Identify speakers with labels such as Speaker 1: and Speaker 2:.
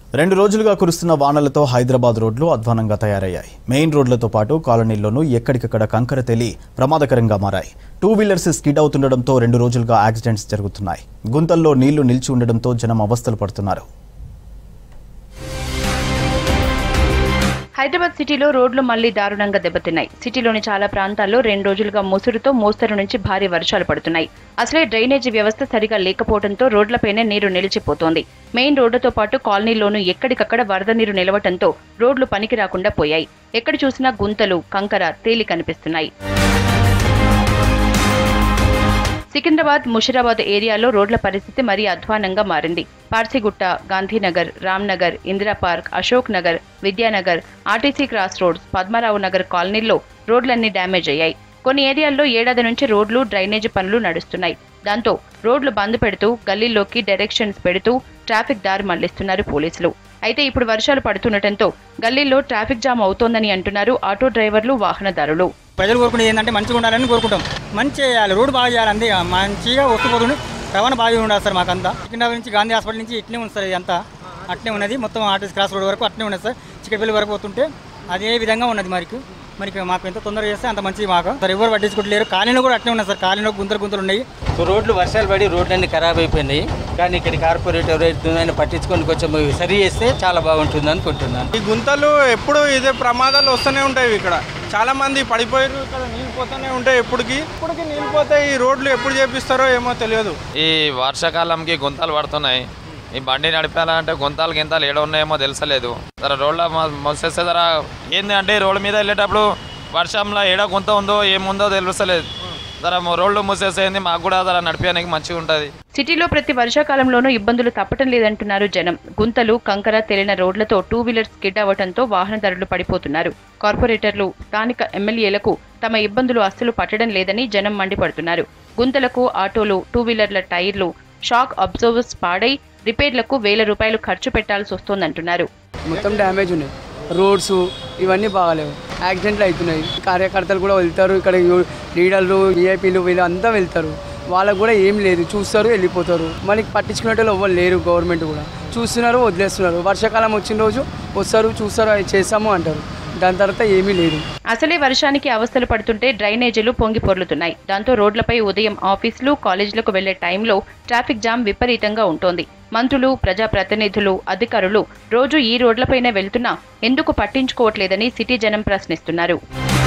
Speaker 1: రెండు రోజులుగా కురుస్తున్న వానలతో హైదరాబాద్ రోడ్లు అధ్వానంగా తయారయ్యాయి మెయిన్ రోడ్లతో పాటు కాలనీల్లోనూ ఎక్కడికక్కడ కంకర తెలి ప్రమాదకరంగా మారాయి టూ వీలర్స్ స్కిడ్ అవుతుండడంతో రెండు రోజులుగా యాక్సిడెంట్స్ జరుగుతున్నాయి గుంతల్లో నీళ్లు నిలిచి ఉండడంతో జనం అవస్థలు పడుతున్నారు
Speaker 2: హైదరాబాద్ సిటీలో రోడ్లు మళ్లీ దారుణంగా దెబ్బతిన్నాయి సిటీలోని చాలా ప్రాంతాల్లో రెండు రోజులుగా ముసురుతో మోస్తరు నుంచి భారీ వర్షాలు పడుతున్నాయి అసలే డ్రైనేజీ వ్యవస్థ సరిగా లేకపోవడంతో రోడ్లపైనే నీరు నిలిచిపోతోంది మెయిన్ రోడ్డుతో పాటు కాలనీలోనూ ఎక్కడికక్కడ వరద నీరు నిలవటంతో రోడ్లు పనికి రాకుండా పోయాయి ఎక్కడ చూసినా గుంతలు కంకర తేలి కనిపిస్తున్నాయి సికింద్రాబాద్ ముషిరాబాద్ ఏరియాలో రోడ్ల పరిస్థితి మరీ అధ్వానంగా మారింది Parsigutta Gandhinagar Ramnagar Indira park Ashok Nagar Vidyanagar RTC cross roads Padmarao Nagar కాలనీల్లో రోడ్లన్నీ డ్యామేజ్ అయ్యాయి కొన్ని ఏరియాల్లో ఏడాది నుంచి రోడ్లు డ్రైనేజీ పనులు నడుస్తున్నాయి దాంతో రోడ్లు బంద్ పెడుతూ గల్లీల్లోకి డైరెక్షన్స్ పెడుతూ ట్రాఫిక్ దారి మళ్లిస్తున్నారు పోలీసులు అయితే ఇప్పుడు వర్షాలు పడుతుండటంతో గల్లీల్లో ట్రాఫిక్ జామ్ అవుతోందని అంటున్నారు ఆటో డ్రైవర్లు వాహనదారులు
Speaker 3: ప్రజలు కోరుకునేది ఏంటంటే మంచిగా ఉండాలని కోరుకుంటాం మంచి చేయాలి రోడ్డు బాగా చేయాలి అంతే మంచిగా వస్తుపోతుంది రవాణా బాగా ఉండాలి సార్ మాకంతా సికింద్రాబాద్ నుంచి గాంధీ హాస్పిటల్ నుంచి ఇట్లే ఉంది సార్ ఇదంతా అట్లే ఉన్నది మొత్తం ఆర్టీసీ క్రాస్ రోడ్ వరకు అట్లే ఉన్నది సార్ చికెట్పల్లి వరకు పోతుంటే అదే విధంగా ఉన్నది మరికి మరి మాకు ఎంత తొందరగా చేస్తే అంత మంచిది మాకు సార్ ఎవరు పట్టించుకుంటలేరు కాలనీలో కూడా అట్లే ఉన్నాయి సార్ కాలనీలో గుంతలు గుంతలు ఉన్నాయి
Speaker 4: సో రోడ్లు వర్షాలు పడి రోడ్లన్నీ ఖరాబ్ అయిపోయినాయి కానీ ఇక్కడ కార్పొరేటర్ ఆయన పట్టించుకొని కొంచెం సరి చేస్తే చాలా బాగుంటుంది అనుకుంటున్నాను
Speaker 5: ఈ గుంతలు ఎప్పుడు ఇదే ప్రమాదాలు వస్తూనే ఉంటాయి ఇక్కడ చాలా మంది పడిపోయారు ఇక్కడ నీళ్ళు పోతూనే ఉంటాయి ఎప్పటికి ఇప్పటికి నీళ్ళు పోతే ఈ రోడ్లు ఎప్పుడు చేపిస్తారో ఏమో తెలియదు
Speaker 6: ఈ వర్షాకాలంకి గుంతలు పడుతున్నాయి ఈ బండి నడిపాలంటే గుంతలు గింతలు ఏడ ఉన్నాయేమో తెలుసలేదు జర రోడ్ల మొసేస్తే జర ఏంది అంటే రోడ్ల మీద వెళ్ళేటప్పుడు వర్షంలో ఏడ గుంత ఉందో ఏముందో తెలుసలేదు జర రోడ్లు మూసేసేది మాకు కూడా జర నడిపేయడానికి మంచిగా ఉంటుంది
Speaker 2: సిటీలో ప్రతి వర్షాకాలంలోనూ ఇబ్బందులు తప్పటం లేదంటున్నారు జనం గుంతలు కంకర తేలిన రోడ్లతో టూ వీలర్స్ స్కిడ్ అవ్వడంతో వాహనదారులు పడిపోతున్నారు కార్పొరేటర్లు స్థానిక ఎమ్మెల్యేలకు తమ ఇబ్బందులు అస్సలు పట్టడం లేదని జనం మండిపడుతున్నారు గుంతలకు ఆటోలు టూ వీలర్ల టైర్లు షాక్ అబ్జర్వర్స్ పాడై రిపేర్లకు వేల రూపాయలు ఖర్చు పెట్టాల్సి వస్తోందంటున్నారు
Speaker 7: మొత్తం డ్యామేజ్ ఉన్నాయి రోడ్స్ ఇవన్నీ బాగాలేవు యాక్సిడెంట్లు అవుతున్నాయి కార్యకర్తలు కూడా వెళ్తారు ఇక్కడ యు- లీడర్లు విఐపీలు వీళ్ళు అంతా వెళ్తారు వాళ్ళకు కూడా ఏం లేదు చూస్తారు వెళ్ళిపోతారు మనకి పట్టించుకునే వాళ్ళు ఎవ్వరు లేరు గవర్నమెంట్ కూడా చూస్తున్నారు వదిలేస్తున్నారు వర్షాకాలం వచ్చిన రోజు వస్తారు చూస్తారు అది చేస్తాము అంటారు దాని తర్వాత ఏమీ లేదు
Speaker 2: అసలే వర్షానికి అవస్థలు పడుతుంటే డ్రైనేజీలు పొంగి పొర్లుతున్నాయి దాంతో రోడ్లపై ఉదయం ఆఫీసులు కాలేజీలకు వెళ్లే టైంలో ట్రాఫిక్ జామ్ విపరీతంగా ఉంటోంది మంత్రులు ప్రజాప్రతినిధులు అధికారులు రోజు ఈ రోడ్లపైనే వెళ్తున్నా ఎందుకు పట్టించుకోవట్లేదని సిటీ జనం ప్రశ్నిస్తున్నారు